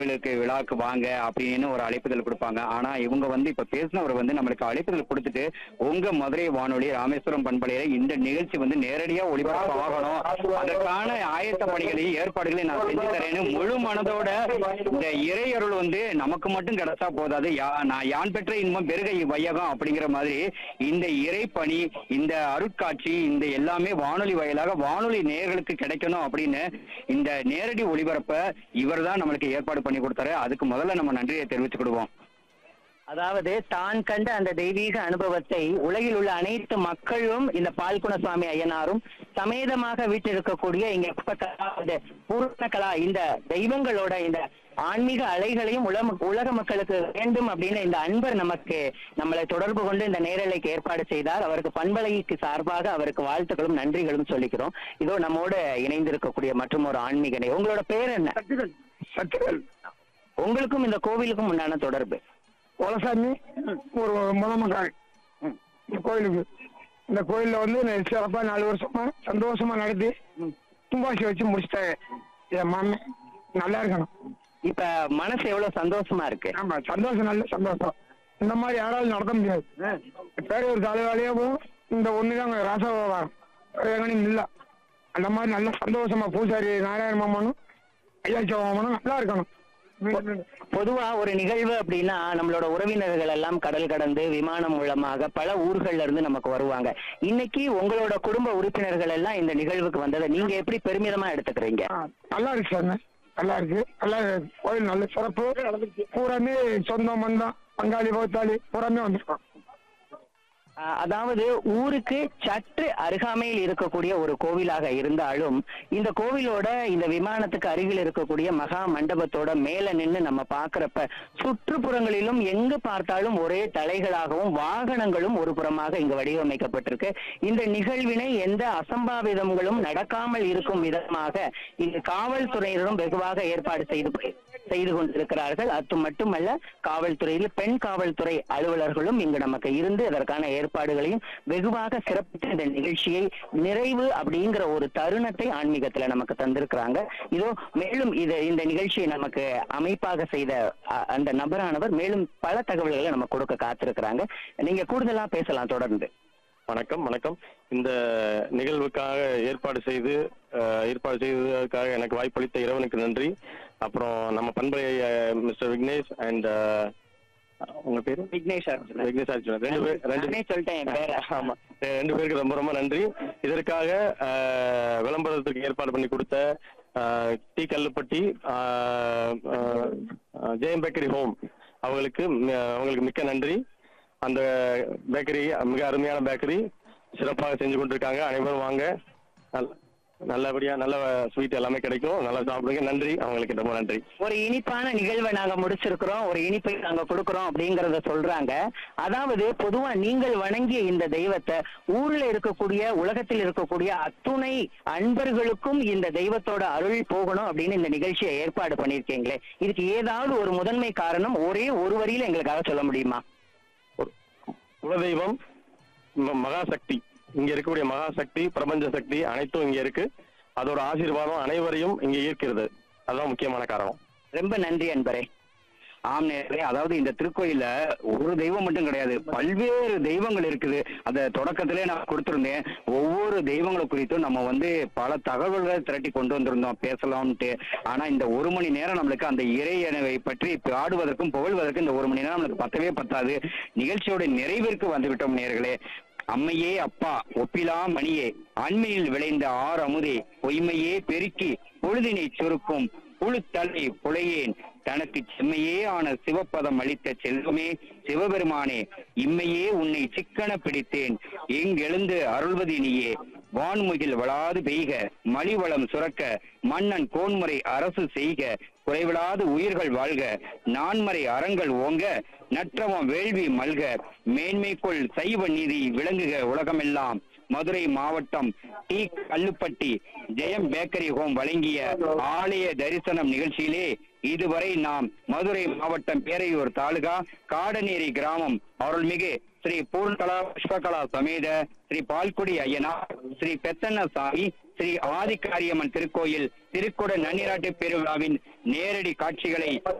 கோவிலுக்கு விழாக்கு வாங்க அப்படின்னு ஒரு அழைப்புதல் கொடுப்பாங்க ஆனா இவங்க வந்து இப்ப பேசினவர் வந்து நம்மளுக்கு அழைப்புதல் கொடுத்துட்டு உங்க மதுரை வானொலி ராமேஸ்வரம் பண்பலையில இந்த நிகழ்ச்சி வந்து நேரடியா ஒளிபரப்பு ஆகணும் அதற்கான ஆயத்த பணிகளையும் ஏற்பாடுகளையும் நான் செஞ்சு தரேன்னு முழு மனதோட இந்த இறையருள் வந்து நமக்கு மட்டும் கிடைச்சா போதாது யா- நான் யான் பெற்ற இன்பம் பெருகை வையகம் அப்படிங்கிற மாதிரி இந்த இறைப்பணி இந்த அருட்காட்சி இந்த எல்லாமே வானொலி வாயிலாக வானொலி நேயர்களுக்கு கிடைக்கணும் அப்படின்னு இந்த நேரடி ஒளிபரப்ப இவர் தான் நம்மளுக்கு ஏற்பாடு பண்ணி கொடுத்தாரு அதுக்கு முதல்ல நம்ம நன்றியை தெரிவிச்சுக்கிடுவோம் அதாவது தான் கண்ட அந்த தெய்வீக அனுபவத்தை உலகில் உள்ள அனைத்து மக்களும் இந்த பால்குண சுவாமி ஐயனாரும் சமேதமாக வீட்டிருக்கக்கூடிய இங்க கலா, இந்த பூர்ண கலா இந்த தெய்வங்களோட இந்த ஆன்மீக அலைகளையும் உலக உலக மக்களுக்கு வேண்டும் அப்படின்னு இந்த அன்பர் நமக்கு நம்மளை தொடர்பு கொண்டு இந்த நேரலைக்கு ஏற்பாடு செய்தார் அவருக்கு பண்பலைக்கு சார்பாக அவருக்கு வாழ்த்துக்களும் நன்றிகளும் சொல்லிக்கிறோம் இதோ நம்மோடு இணைந்திருக்கக்கூடிய மற்றும் ஒரு ஆன்மீக நே- உங்களோட பேர் என்ன சத்துகள் உங்களுக்கும் இந்த கோவிலுக்கும் உண்டான தொடர்பு குலசாமி ஒரு முத மகான் இந்த கோயிலுக்கு இந்த கோயில்ல வந்து நான் சிறப்பா நாலு வருஷமா சந்தோஷமா நடத்தி தும்பாசி வச்சு முடிச்சிட்டாங்க என் மாமன் நல்லா இருக்கணும் இப்ப மனசு எவ்வளவு சந்தோஷமா இருக்கு ஆமா சந்தோஷம் நல்ல சந்தோஷம் இந்த மாதிரி யாராலும் நடத்த முடியாது பேர் ஒரு தலைவாளியாவும் இந்த ஒண்ணுதான் ராசவாரம் எங்கனையும் இல்ல அந்த மாதிரி நல்ல சந்தோஷமா பூசாரி நாராயண மாமனும் ஐயா சிவமாமனும் நல்லா இருக்கணும் பொதுவா ஒரு நிகழ்வு அப்படின்னா நம்மளோட உறவினர்கள் எல்லாம் கடல் கடந்து விமானம் மூலமாக பல ஊர்கள்ல இருந்து நமக்கு வருவாங்க இன்னைக்கு உங்களோட குடும்ப உறுப்பினர்கள் எல்லாம் இந்த நிகழ்வுக்கு வந்ததை நீங்க எப்படி பெருமிதமா எடுத்துக்கிறீங்க ஆ, நல்லா இருக்கு சார் நல்லா இருக்கு நல்லா கோயில் நல்ல சிறப்பு பூராமே சொந்தம் பந்தம் பங்காளி பௌத்தாளி பூராமே வந்திருக்கோம் அஹ் அதாவது ஊருக்கு சற்று அருகாமையில் இருக்கக்கூடிய ஒரு கோவிலாக இருந்தாலும் இந்த கோவிலோட இந்த விமானத்துக்கு அருகில் இருக்கக்கூடிய மகா மண்டபத்தோட மேல நின்னு நம்ம பாக்குறப்ப சுற்றுப்புறங்களிலும் எங்கு பார்த்தாலும் ஒரே தலைகளாகவும் வாகனங்களும் ஒரு புறமாக இங்கு வடிவமைக்கப்பட்டிருக்கு இந்த நிகழ்வினை எந்த அசம்பாவிதங்களும் நடக்காமல் இருக்கும் விதமாக இங்கு காவல்துறையினரும் வெகுவாக ஏற்பாடு செய்து செய்து கொண்டிருக்கிறார்கள் அது மட்டுமல்ல காவல்துறையில் பெண் காவல்துறை அலுவலர்களும் இங்கு நமக்கு இருந்து அதற்கான ஏற்பாடுகளையும் வெகுவாக சிறப்பித்து இந்த நிகழ்ச்சியை நிறைவு அப்படிங்கிற ஒரு தருணத்தை ஆன்மீகத்துல நமக்கு தந்திருக்கிறாங்க இதோ மேலும் இது இந்த நிகழ்ச்சியை நமக்கு அமைப்பாக செய்த அ- அந்த நபரானவர் மேலும் பல தகவல்களை நமக்கு கொடுக்க காத்திருக்கிறாங்க நீங்க கூடுதலா பேசலாம் தொடர்ந்து வணக்கம் வணக்கம் இந்த நிகழ்வுக்காக ஏற்பாடு செய்து அஹ், ஏற்பாடு செய்ததற்காக எனக்கு வாய்ப்பளித்த இறைவனுக்கு நன்றி அப்புறம் நம்ம பண்பலை மிஸ்டர் விக்னேஷ் அண்ட் உங்க பேரு விக்னேஷ் அர்ஜுனன். விக்னேஷ் அர்ஜுனன் ரெண்டு பேர் ரெண்டு நானே சொல்லிட்டேன் என் பேரை. ஆமா அஹ், ரெண்டு பேருக்கு ரொம்ப ரொம்ப நன்றி இதற்காக அஹ், விளம்பரத்துக்கு ஏற்பாடு பண்ணி கொடுத்த அஹ், டி கல்லுப்பட்டி அஹ், அஹ், அஹ், ஜெயம் பேக்கரி ஹோம் அவங்களுக்கு மி- அவங்களுக்கு மிக்க நன்றி அந்த பேக்கரி மிக அருமையான பேக்கரி சிறப்பாக செஞ்சு கொண்டிருக்காங்க அனைவரும் வாங்க நல்ல- நல்லபடியா நல்ல ஸ்வீட் எல்லாமே கிடைக்கும் நல்லா சாப்பிடுங்க நன்றி அவங்களுக்கு ரொம்ப நன்றி ஒரு இனிப்பான நிகழ்வை நாங்க முடிச்சிருக்கிறோம் ஒரு இனிப்பை நாங்க கொடுக்கிறோம் அப்படிங்கறத சொல்றாங்க அதாவது பொதுவா நீங்கள் வணங்கிய இந்த தெய்வத்தை ஊர்ல இருக்கக்கூடிய உலகத்தில் இருக்கக்கூடிய அத்துணை அன்பர்களுக்கும் இந்த தெய்வத்தோட அருள் போகணும் அப்படின்னு இந்த நிகழ்ச்சியை ஏற்பாடு பண்ணிருக்கீங்களே இதுக்கு ஏதாவது ஒரு முதன்மை காரணம் ஒரே ஒரு வரியில எங்களுக்காக சொல்ல முடியுமா ஒரு குலதெய்வம் ம- மகாசக்தி இங்க இருக்கக்கூடிய மகாசக்தி பிரபஞ்ச சக்தி அனைத்தும் இங்க இருக்கு அதோட ஆசீர்வாதம் அனைவரையும் இங்க ஈர்க்கிறது அதுதான் முக்கியமான காரணம் ரொம்ப நன்றி அன்பரே ஆம் நேரே அதாவது இந்த திருக்கோயில்ல ஒரு தெய்வம் மட்டும் கிடையாது பல்வேறு தெய்வங்கள் இருக்குது அத தொடக்கத்திலே நான் கொடுத்திருந்தேன் ஒவ்வொரு தெய்வங்களை குறித்தும் நம்ம வந்து பல தகவல்களை திரட்டி கொண்டு வந்திருந்தோம் பேசலாம்ட்டு ஆனா இந்த ஒரு மணி நேரம் நம்மளுக்கு அந்த இறையனவை பற்றி பாடுவதற்கும் புகழ்வதற்கும் இந்த ஒரு மணி நேரம் நம்மளுக்கு பத்தவே பத்தாது நிகழ்ச்சியோட நிறைவிற்கு வந்துவிட்டோம் நேர்களே அம்மையே அப்பா ஒப்பிலா மணியே அண்மையில் விளைந்த ஆறு அமுதே பொய்மையே பெருக்கி பொழுதினை சுருக்கும் புழுத்தலை புலையேன் தனக்கு செம்மையே ஆன சிவப்பதம் அளித்த செல்வமே சிவபெருமானே இம்மையே உன்னை சிக்கன பிடித்தேன் எங்கெழுந்து அருள்வதி நீயே வான்முகில் வளாது பெய்க மலிவளம் சுரக்க மன்னன் கோன்முறை அரசு செய்க குறைவிலாது உயிர்கள் வாழ்க நான்மறை அறங்கள் ஓங்க நற்றவம் வேள்வி மல்க மேன்மைக்குள் சைவ நீதி விளங்குக உலகமெல்லாம் மதுரை மாவட்டம் T Kallupatti Jayam bakery home வழங்கிய ஆலய தரிசனம் நிகழ்ச்சியிலே இதுவரை நாம் மதுரை மாவட்டம் பேரையூர் தாலுகா காடநேரி கிராமம் அருள்மிகு ஸ்ரீ பூர்ணகலா புஷ்பகலா சமேத ஸ்ரீ பால்குடி ஐயனார் ஸ்ரீ பெத்தண்ணசாமி ஸ்ரீ ஆதிக்காரியம்மன் திருக்கோயில் திருக்குட நன்னிராட்டு பெருவிழாவின் நேரடி காட்சிகளை